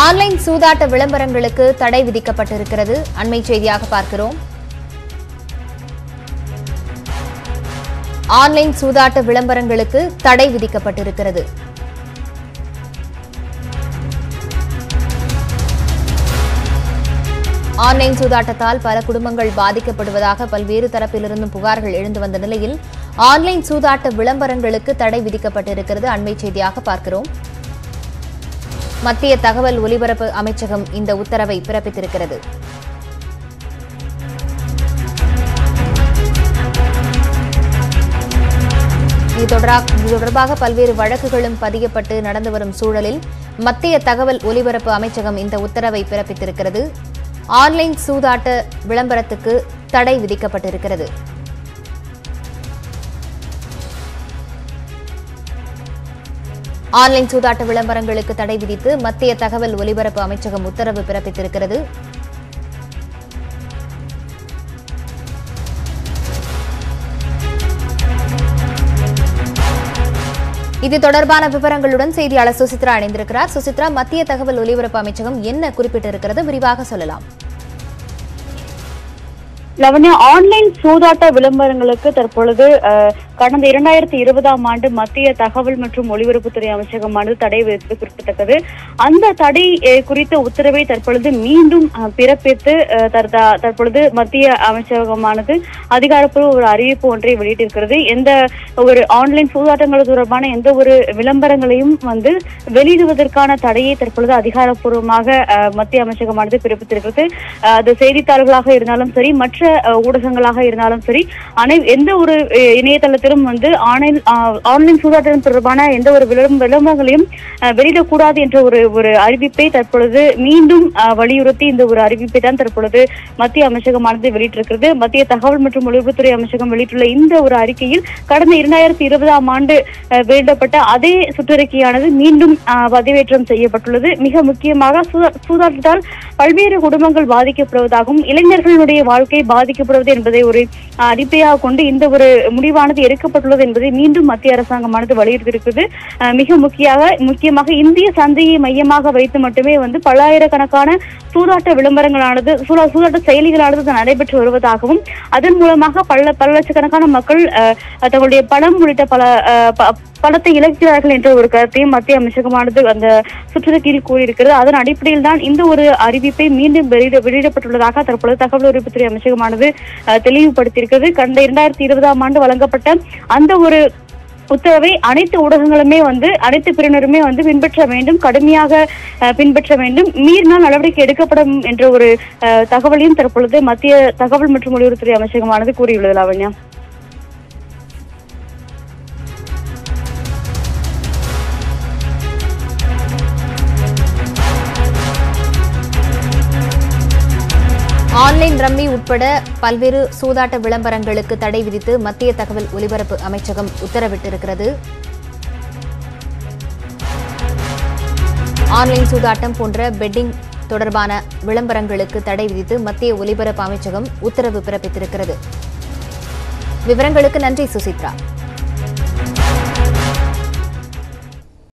online சூதாட்ட விளம்பரங்களுக்கு தடை விதிக்கப்பட்டிருக்கிறது அண்மை செய்தியாக பார்க்கிறோம் ஆன்லைன் சூதாட்ட விளம்பரங்களுக்கு தடை விதிக்கப்பட்டிருக்கிறது ஆன்லைன் சூதாட்டத்தால் பல குடும்பங்கள் பாதிக்கப்படுவதாக பல்வேறு தரப்பிலிருந்தும் புகார்கள் எழுந்து வந்த நிலையில் ஆன்லைன் சூதாட்ட விளம்பரங்களுக்கு தடை விதிக்கப்பட்டிருக்கிறது அண்மை செய்தியாக பார்க்கிறோம் மத்திய தகவல் ஒலிபரப்பு அமைச்சகம் இந்த உத்தரவை பிறப்பித்திருக்கிறது இது தொடரா- இது தொடர்பாக பல்வேறு வழக்குகளும் பதியப்பட்டு நடந்து வரும் சூழலில் மத்திய தகவல் ஒலிபரப்பு அமைச்சகம் இந்த உத்தரவை பிறப்பித்திருக்கிறது ஆன்லைன் சூதாட்ட விளம்பரத்துக்கு தடை விதிக்கப்பட்டிருக்கிறது ஆன்லைன் சூதாட்ட விளம்பரங்களுக்கு தடை விதித்து மத்திய தகவல் ஒலிபரப்பு அமைச்சகம் உத்தரவு பிறப்பித்திருக்கிறது இது தொடர்பான விவரங்களுடன் செய்தியாளர் சுசித்ரா இணைந்திருக்கிறார் சுசித்ரா மத்திய தகவல் ஒலிபரப்பு அமைச்சகம் என்ன குறிப்பிட்டிருக்கிறது விரிவாக சொல்லலாம் லவண்யா ஆன்லைன் சூதாட்ட விளம்பரங்களுக்கு தற்பொழுது அஹ், கடந்த இரண்டாயிரத்தி இருபதாம் ஆண்டு மத்திய தகவல் மற்றும் ஒலிபரப்புத்துறை அமைச்சகமானது தடை விதித்தது குறிப்பிடத்தக்கது அந்த தடை அஹ், குறித்த உத்தரவை தற்பொழுது மீண்டும் அஹ், பிறப்பித்து அஹ், தற்ப- தற்பொழுது மத்திய அமைச்சகமானது அதிகாரப்பூர்வ ஒரு அறிவிப்பு ஒன்றை வெளியிட்டிருக்கிறது எந்த ஒரு ஆன்லைன் சூதாட்டங்கள் தொடர்பான எந்த ஒரு விளம்பரங்களையும் வந்து வெளியிடுவதற்கான தடையை தற்பொழுது அதிகாரப்பூர்வமாக அஹ், மத்திய அமைச்சகமானது பிறப்பித்திருக்கிறது அஹ், அது செய்தித்தாள்களாக இருந்தாலும் சரி மற்ற அஹ், ஊடகங்களாக இருந்தாலும் சரி அனை எந்த ஒரு அஹ், இணையதளத்திலும் வந்து ஆன்லைன் அஹ், ஆன்லைன் சூதாட்டம் தொடர்பான எந்த ஒரு விளம்- விளம்பரங்களையும் அஹ், வெளியிடக்கூடாது என்ற ஒரு ஒரு அறிவிப்பை தற்பொழுது மீண்டும் அஹ், வலியுறுத்தி இந்த ஒரு அறிவிப்பை தான் தற்பொழுது மத்திய அமைச்சகமானது வெளியிட்டிருக்கிறது மத்திய தகவல் மற்றும் ஒலிபரப்புத்துறை அமைச்சகம் வெளியிட்டுள்ள இந்த ஒரு அறிக்கையில் கடந்த இரண்டாயிரத்தி இருபதாம் ஆண்டு அஹ், வெளியிடப்பட்ட அதே சுற்றறிக்கையானது மீண்டும் அஹ், பதிவேற்றம் செய்யப்பட்டுள்ளது மிக முக்கியமாக சூதா- சூதாட்டத்தால் பல்வேறு குடும்பங்கள் பாதிக்கப்படுவதாகவும் இளைஞர்களுடைய வாழ்க்கை பாதிக்கப்படுவது என்பதை ஒரு அஹ், அடிப்படையாக கொண்டு இந்த ஒரு முடிவானது எடுக்கப்பட்டுள்ளது என்பதை மீண்டும் மத்திய அரசாங்கமானது வலியுறுத்தியிருக்கிறது அஹ், மிக முக்கியமாக முக்கியமாக இந்திய சந்தையை மையமாக வைத்து மட்டுமே வந்து பல்லாயிரக்கணக்கான சூதாட்ட விளம்பரங்களானது சூதா- சூதாட்ட செயலிகளானது நடைபெற்று வருவதாகவும் அதன் மூலமாக பல பல லட்சக்கணக்கான மக்கள் அஹ், தங்களுடைய பணம் உள்ளிட்ட பல அஹ், ப- பணத்தை இழக்கிறார்கள் என்ற ஒரு கருத்தையும் மத்திய அமைச்சகமானது அந்த சுற்றறிக்கையில் கூறியிருக்கிறது அதன் அடிப்படையில் தான் இந்த ஒரு அறிவிப்பை மீண்டும் வெளியிட வெளியிடப்பட்டுள்ளதாக தற்பொழுது தகவல் ஒலிபரப்புத்துறை அமைச்சகமானது அஹ், தெளிவுபடுத்தியிருக்கிறது கடந்த இரண்டாயிரத்தி இருபதாம் ஆண்டு வழங்கப்பட்ட அந்த ஒரு உத்தரவை அனைத்து ஊடகங்களுமே வந்து அனைத்து பிரிவினருமே வந்து பின்பற்ற வேண்டும் கடுமையாக அஹ், பின்பற்ற வேண்டும் மீறினால் நடவடிக்கை எடுக்கப்படும் என்ற ஒரு அஹ், தகவலையும் தற்பொழுது மத்திய தகவல் மற்றும் ஒலிபரப்புத்துறை அமைச்சகமானது கூறியுள்ளது லாவண்யா ஆன்லைன் ரம்மி உட்பட பல்வேறு சூதாட்ட விளம்பரங்களுக்கு தடை விதித்து மத்திய தகவல் ஒலிபரப்பு அமைச்சகம் உத்தரவிட்டிருக்கிறது ஆன்லைன் சூதாட்டம் போன்ற பெட்டிங் தொடர்பான விளம்பரங்களுக்கு தடை விதித்து மத்திய ஒலிபரப்பு அமைச்சகம் உத்தரவு பிறப்பித்திருக்கிறது விவரங்களுக்கு நன்றி சுசித்ரா